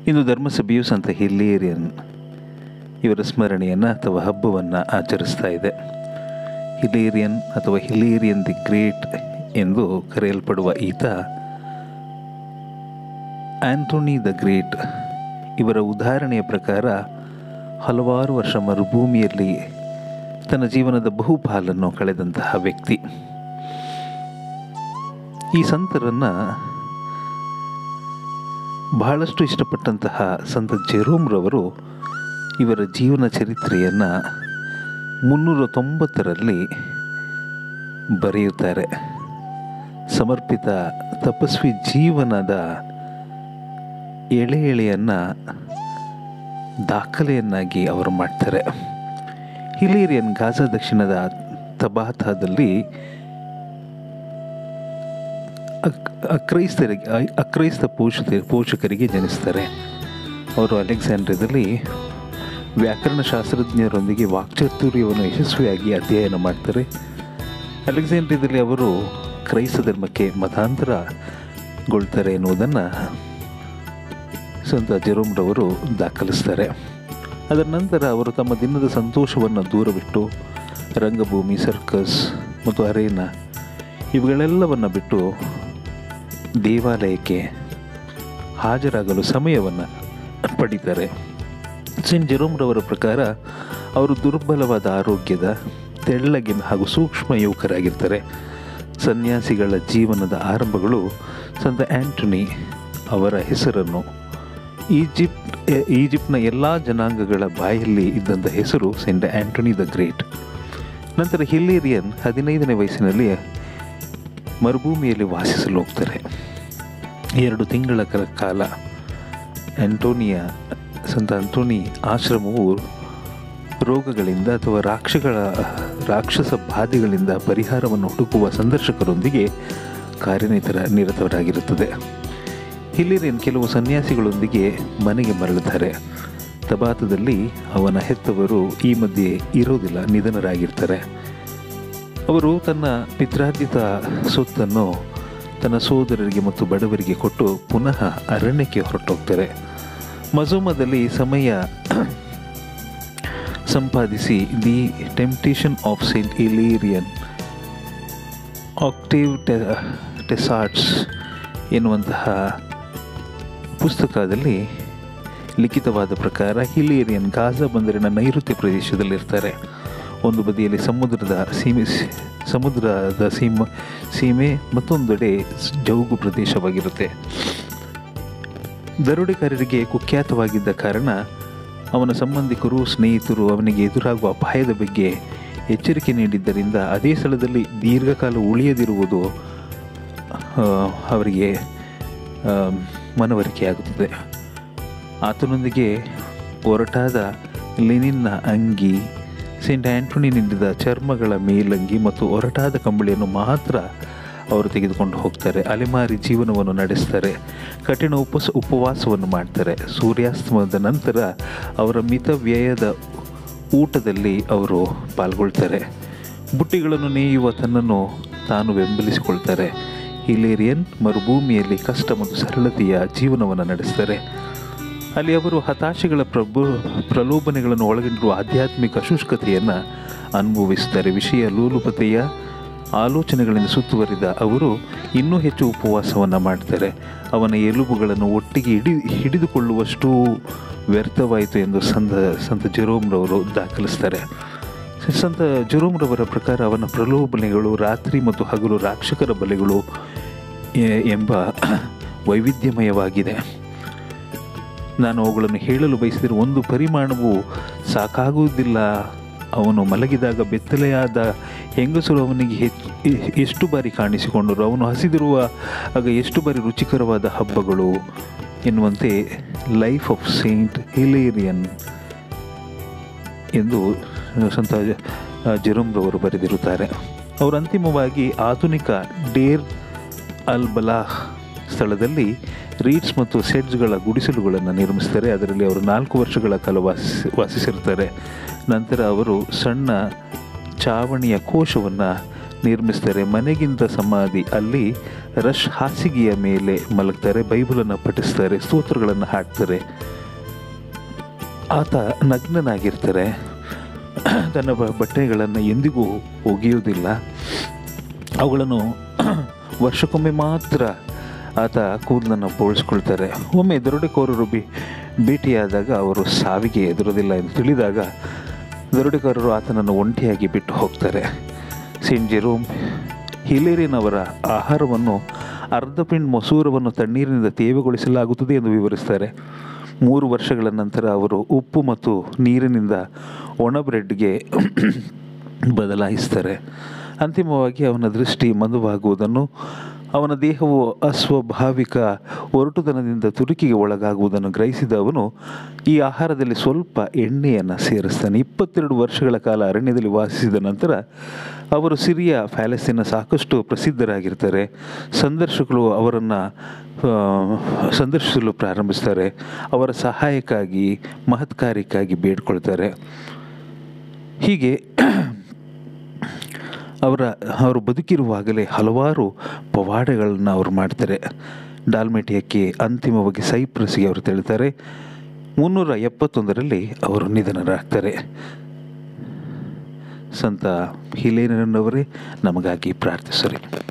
ಇಂದು ಧರ್ಮಸಭೆಯು ಸಂತ ಹಿಲ್ಲೇರಿಯನ್ ಇವರ ಸ್ಮರಣೆಯನ್ನು ಅಥವಾ ಹಬ್ಬವನ್ನು ಆಚರಿಸ್ತಾ ಇದೆ ಹಿಲೇರಿಯನ್ ಅಥವಾ ಹಿಲೇರಿಯನ್ ದಿ ಗ್ರೇಟ್ ಎಂದು ಕರೆಯಲ್ಪಡುವ ಈತ ಆಂಟೋನಿ ದ ಗ್ರೇಟ್ ಇವರ ಉದಾಹರಣೆಯ ಪ್ರಕಾರ ಹಲವಾರು ವರ್ಷ ಮರುಭೂಮಿಯಲ್ಲಿ ತನ್ನ ಜೀವನದ ಬಹುಪಾಲನ್ನು ಕಳೆದಂತಹ ವ್ಯಕ್ತಿ ಈ ಸಂತರನ್ನು ಬಹಳಷ್ಟು ಇಷ್ಟಪಟ್ಟಂತಹ ಸಂತ ಜೆರೋಮ್ರವರು ಇವರ ಜೀವನ ಚರಿತ್ರೆಯನ್ನು ಮುನ್ನೂರ ತೊಂಬತ್ತರಲ್ಲಿ ಬರೆಯುತ್ತಾರೆ ಸಮರ್ಪಿತ ತಪಸ್ವಿ ಜೀವನದ ಎಳೆ ಎಳೆಯನ್ನು ದಾಖಲೆಯನ್ನಾಗಿ ಅವರು ಮಾಡ್ತಾರೆ ಹಿಲೇರಿಯನ್ ಗಾಜಾ ದಕ್ಷಿಣದ ತಬಾತಾದಲ್ಲಿ ಅಕ್- ಅಕ್ರೈಸ್ತರಿಗೆ ಅ- ಅಕ್ರೈಸ್ತ ಪೋಷಕ ಪೋಷಕರಿಗೆ ಜನಿಸ್ತಾರೆ ಅವರು ಅಲೆಕ್ಸಾಂಡ್ರಿಯಾದಲ್ಲಿ ವ್ಯಾಕರಣಶಾಸ್ತ್ರಜ್ಞರೊಂದಿಗೆ ವಾಕ್ಚಾತುರ್ಯವನ್ನು ಯಶಸ್ವಿಯಾಗಿ ಅಧ್ಯಯನ ಮಾಡ್ತಾರೆ ಅಲೆಕ್ಸಾಂಡ್ರಿಯಾದಲ್ಲಿ ಅವರು ಕ್ರೈಸ್ತ ಧರ್ಮಕ್ಕೆ ಮತಾಂತರಗೊಳ್ತಾರೆ ಎನ್ನುವುದನ್ನು ಸಂತ ಜೆರೋಮ್ರವರು ದಾಖಲಿಸ್ತಾರೆ ಅದರ ನಂತರ ಅವರು ತಮ್ಮ ದಿನದ ಸಂತೋಷವನ್ನು ದೂರವಿಟ್ಟು ರಂಗಭೂಮಿ ಸರ್ಕಸ್ ಮತ್ತು ಅರೇನಾ ಇವುಗಳೆಲ್ಲವನ್ನು ಬಿಟ್ಟು ದೇವಾಲಯಕ್ಕೆ ಹಾಜರಾಗಲು ಸಮಯವನ್ನು ಪಡಿತಾರೆ ಸೆಂಟ್ ಜೆರೋಮ್ರವರ ಪ್ರಕಾರ ಅವರು ದುರ್ಬಲವಾದ ಆರೋಗ್ಯದ ತೆಳ್ಳಗಿನ ಹಾಗೂ ಸೂಕ್ಷ್ಮ ಯುವಕರಾಗಿರ್ತಾರೆ ಸನ್ಯಾಸಿಗಳ ಜೀವನದ ಆರಂಭಗಳು ಸಂತ ಆಂಟನಿ ಅವರ ಹೆಸರನ್ನು ಈಜಿಪ್ಟ್ ಎ- ಈಜಿಪ್ಟ್ನ ಎಲ್ಲ ಜನಾಂಗಗಳ ಬಾಯಲ್ಲಿ ಇದ್ದಂಥ ಹೆಸರು ಸೆಂಟ್ ಆಂಟನಿ ದ ಗ್ರೇಟ್ ನಂತರ ಹಿಲ್ಲೇರಿಯನ್ ಹದಿನೈದನೇ ವಯಸ್ಸಿನಲ್ಲಿ ಮರುಭೂಮಿಯಲ್ಲಿ ವಾಸಿಸಲು ಹೋಗ್ತಾರೆ ಎರಡು ತಿಂಗಳ ಕ- ಕಾಲ ಆಂಟೋನಿಯ ಸಂತ ಆಂಟೋನಿ ಆಶ್ರಮವು ರೋಗಗಳಿಂದ ಅಥವಾ ರಾಕ್ಷಗಳ ರಾಕ್ಷಸ ಬಾಧೆಗಳಿಂದ ಪರಿಹಾರವನ್ನು ಹುಡುಕುವ ಸಂದರ್ಶಕರೊಂದಿಗೆ ಕಾರ್ಯನಿತರ ನಿರತರಾಗಿರುತ್ತದೆ ಹಿಲ್ಲಿರಿಯನ್ ಕೆಲವು ಸನ್ಯಾಸಿಗಳೊಂದಿಗೆ ಮನೆಗೆ ಮರಳುತ್ತಾರೆ ತಬಾತದಲ್ಲಿ ಅವನ ಹೆತ್ತವರು ಈ ಮಧ್ಯೆ ಇರೋದಿಲ್ಲ ನಿಧನರಾಗಿರ್ತಾರೆ ಅವರು ತನ್ನ ಪಿತ್ರಾರ್ಜಿತ ಸೊತ್ತನ್ನು ತನ್ನ ಸೋದರರಿಗೆ ಮತ್ತು ಬಡವರಿಗೆ ಕೊಟ್ಟು ಪುನಃ ಅರಣ್ಯಕ್ಕೆ ಹೊರಟೋಗ್ತಾರೆ ಮಜೂಮದಲ್ಲಿ ಸಮಯ ಸಂಪಾದಿಸಿ the temptation of saint Hilarion Octave ಟೆ ಟೆಸಾರ್ಟ್ಸ್ ಎನ್ನುವಂತಹ ಪುಸ್ತಕದಲ್ಲಿ ಲಿಖಿತವಾದ ಪ್ರಕಾರ ಹಿಲೇರಿಯನ್ ಗಾಜಾ ಬಂದರಿನ ನೈಋತ್ಯ ಪ್ರದೇಶದಲ್ಲಿರ್ತಾರೆ ಒಂದು ಬದಿಯಲ್ಲಿ ಸಮುದ್ರದ ಸೀಮೆ ಸಮುದ್ರದ ಸೀಮ ಸೀಮೆ ಮತ್ತೊಂದೆಡೆ ಜೌಗು ಪ್ರದೇಶವಾಗಿರುತ್ತೆ ದರೋಡೆಕಾರರಿಗೆ ಕುಖ್ಯಾತವಾಗಿದ್ದ ಕಾರಣ ಅವನ ಸಂಬಂಧಿಕರು ಸ್ನೇಹಿತರು ಅವನಿಗೆ ಎದುರಾಗುವ ಅಪಾಯದ ಬಗ್ಗೆ ಎಚ್ಚರಿಕೆ ನೀಡಿದ್ದರಿಂದ ಅದೇ ಸ್ಥಳದಲ್ಲಿ ದೀರ್ಘಕಾಲ ಉಳಿಯದಿರುವುದು ಆ, ಅವರಿಗೆ ಆ, ಮನವರಿಕೆಯಾಗುತ್ತದೆ ಆತನೊಂದಿಗೆ ಒರಟಾದ ಲೆನಿನ್ನ ಅಂಗಿ ಸೆಂಟ್ ಆಂಟೋನಿ ನೀಡಿದ ಚರ್ಮಗಳ ಮೇಲಂಗಿ ಮತ್ತು ಒರಟಾದ ಕಂಬಳಿಯನ್ನು ಮಾತ್ರ ಅವರು ತೆಗೆದುಕೊಂಡು ಹೋಗ್ತಾರೆ ಅಲೆಮಾರಿ ಜೀವನವನ್ನು ನಡೆಸ್ತಾರೆ ಕಠಿಣ ಉಪಸ ಉಪವಾಸವನ್ನು ಮಾಡ್ತಾರೆ ಸೂರ್ಯಾಸ್ತಮದ ನಂತರ ಅವರ ಮಿತ ವ್ಯಯದ ಊಟದಲ್ಲಿ ಅವರು ಪಾಲ್ಗೊಳ್ತಾರೆ ಬುಟ್ಟಿಗಳನ್ನು ನೇಯುವ ತನ್ನನ್ನು ತಾನು ಬೆಂಬಲಿಸಿಕೊಳ್ತಾರೆ ಹಿಲೇರಿಯನ್ ಮರುಭೂಮಿಯಲ್ಲಿ ಕಷ್ಟ ಮತ್ತು ಸರಳತೆಯ ಜೀವನವನ್ನು ನಡೆಸ್ತಾರೆ ಅಲ್ಲಿ ಅವರು ಹತಾಶೆಗಳ ಪ್ರಭು ಪ್ರಲೋಭನೆಗಳನ್ನು ಒಳಗೊಂಡಿರುವ ಆಧ್ಯಾತ್ಮಿಕ ಶುಷ್ಕತೆಯನ್ನು ಅನುಭವಿಸುತ್ತಾರೆ ವಿಷಯ ಲೋಲುಪತೆಯ ಆಲೋಚನೆಗಳಿಂದ ಸುತ್ತುವರಿದ ಅವರು ಇನ್ನೂ ಹೆಚ್ಚು ಉಪವಾಸವನ್ನು ಮಾಡ್ತಾರೆ ಅವನ ಎಲುಬುಗಳನ್ನು ಒಟ್ಟಿಗೆ ಹಿಡಿ ಹಿಡಿದುಕೊಳ್ಳುವಷ್ಟು ವ್ಯರ್ಥವಾಯಿತು ಎಂದು ಸಂತ ಸಂತ ಜೆರೋಮ್ರವರು ದಾಖಲಿಸ್ತಾರೆ ಸಂತ ಜೆರೋಮ್ರವರ ಪ್ರಕಾರ ಅವನ ಪ್ರಲೋಭನೆಗಳು ರಾತ್ರಿ ಮತ್ತು ಹಗಲು ರಾಕ್ಷಕರ ಬಲೆಗಳು ಎ- ಎಂಬ ವೈವಿಧ್ಯಮಯವಾಗಿದೆ ನಾನು ಅವುಗಳನ್ನು ಹೇಳಲು ಬಯಸಿದರೆ ಒಂದು ಪರಿಮಾಣವು ಸಾಕಾಗುವುದಿಲ್ಲ ಅವನು ಮಲಗಿದಾಗ ಬೆತ್ತಲೆಯಾದ ಹೆಂಗಸರು ಅವನಿಗೆ ಹೆಚ್ಚು ಎ- ಎಷ್ಟು ಬಾರಿ ಕಾಣಿಸಿಕೊಂಡರು ಅವನು ಹಸಿದಿರುವ ಆಗ ಎಷ್ಟು ಬಾರಿ ರುಚಿಕರವಾದ ಹಬ್ಬಗಳು ಎನ್ನುವಂತೆ ಲೈಫ್ ಆಫ್ ಸೇಂಟ್ ಹಿಲೇರಿಯನ್ ಎಂದು ಸಂತ ಜೆರೋಮ್ರವರು ಬರೆದಿರುತ್ತಾರೆ ಅವರು ಅಂತಿಮವಾಗಿ ಆಧುನಿಕ ಡೇರ್ ಅಲ್ ಬಲಾಹ್ ಸ್ಥಳದಲ್ಲಿ ರೀಡ್ಸ್ ಮತ್ತು ಸೆಡ್ಜ್ಗಳ ಗುಡಿಸಲುಗಳನ್ನು ನಿರ್ಮಿಸ್ತಾರೆ ಅದರಲ್ಲಿ ಅವರು ನಾಲ್ಕು ವರ್ಷಗಳ ಕಾಲ ವಾಸಿಸಿ ವಾಸಿಸಿರ್ತಾರೆ ನಂತರ ಅವರು ಸಣ್ಣ ಚಾವಣಿಯ ಕೋಶವನ್ನು ನಿರ್ಮಿಸ್ತಾರೆ ಮನೆಗಿಂತ ಸಮಾಧಿ ಅಲ್ಲಿ ರಶ್ ಹಾಸಿಗೆಯ ಮೇಲೆ ಮಲಗ್ತಾರೆ ಬೈಬಲನ್ನು ಪಠಿಸ್ತಾರೆ ಸ್ತೋತ್ರಗಳನ್ನು ಹಾಡ್ತಾರೆ ಆತ ನಗ್ನನಾಗಿರ್ತಾರೆ ತನ್ನ ಬ- ಬಟ್ಟೆಗಳನ್ನು ಎಂದಿಗೂ ಒಗೆಯುವುದಿಲ್ಲ ಅವುಗಳನ್ನು ವರ್ಷಕ್ಕೊಮ್ಮೆ ಮಾತ್ರ ಆತ ಕೂದಲನ್ನು ಬೋಳಿಸ್ಕೊಳ್ತಾರೆ ಒಮ್ಮೆ ದರೋಡೆಕೋರರು ಬಿ ಭೇಟಿಯಾದಾಗ ಅವರು ಸಾವಿಗೆ ಎದುರೋದಿಲ್ಲ ಎಂದು ತಿಳಿದಾಗ ದರೋಡೆಕೋರರು ಆತನನ್ನು ಒಂಟಿಯಾಗಿ ಬಿಟ್ಟು ಹೋಗ್ತಾರೆ ಸೇಂಟ್ ಜೆರೋಮ್ ಹಿಲೇರಿಯನ್ ಅವರ ಆಹಾರವನ್ನು ಅರ್ಧ ಪಿಂಡ್ ಮಸೂರವನ್ನು ತಣ್ಣೀರಿನಿಂದ ತೇವಗೊಳಿಸಲಾಗುತ್ತದೆ ಎಂದು ವಿವರಿಸ್ತಾರೆ ಮೂರು ವರ್ಷಗಳ ನಂತರ ಅವರು ಉಪ್ಪು ಮತ್ತು ನೀರಿನಿಂದ ಒಣ ಬ್ರೆಡ್ಗೆ ಬದಲಾಯಿಸ್ತಾರೆ ಅಂತಿಮವಾಗಿ ಅವನ ದೃಷ್ಟಿ ಮಂದವಾಗುವುದನ್ನು ಅವನ ದೇಹವು ಅಸ್ವಾಭಾವಿಕ ಒರಟುತನದಿಂದ ತುರುಕಿಗೆ ಒಳಗಾಗುವುದನ್ನು ಗ್ರಹಿಸಿದ ಅವನು ಈ ಆಹಾರದಲ್ಲಿ ಸ್ವಲ್ಪ ಎಣ್ಣೆಯನ್ನು ಸೇರಿಸ್ತಾನೆ ಇಪ್ಪತ್ತೆರಡು ವರ್ಷಗಳ ಕಾಲ ಅರಣ್ಯದಲ್ಲಿ ವಾಸಿಸಿದ ನಂತರ ಅವರು ಸಿರಿಯಾ ಪ್ಯಾಲೆಸ್ಸಿನ ಸಾಕಷ್ಟು ಪ್ರಸಿದ್ಧರಾಗಿರ್ತಾರೆ ಸಂದರ್ಶಕರು ಅವರನ್ನು ಸಂದರ್ಶಿಸಲು ಪ್ರಾರಂಭಿಸ್ತಾರೆ ಅವರ ಸಹಾಯಕ್ಕಾಗಿ ಮಹತ್ಕಾರ್ಯಕ್ಕಾಗಿ ಬೇಡ್ಕೊಳ್ತಾರೆ ಹೀಗೆ ಅವರ ಅವರು ಬದುಕಿರುವಾಗಲೇ ಹಲವಾರು ಪವಾಡಗಳನ್ನು ಅವರು ಮಾಡ್ತಾರೆ ಡಾಲ್ಮೆಟಿಯಕ್ಕೆ ಅಂತಿಮವಾಗಿ ಸೈಪ್ರಸ್ಗೆ ಅವರು ತಿಳಿತಾರೆ ಮುನ್ನೂರ ಎಪ್ಪತ್ತೊಂದರಲ್ಲಿ ಅವರು ನಿಧನರಾಗ್ತಾರೆ ಸಂತ ಹಿಲೇನವರೇ ನಮಗಾಗಿ ಪ್ರಾರ್ಥಿಸರಿ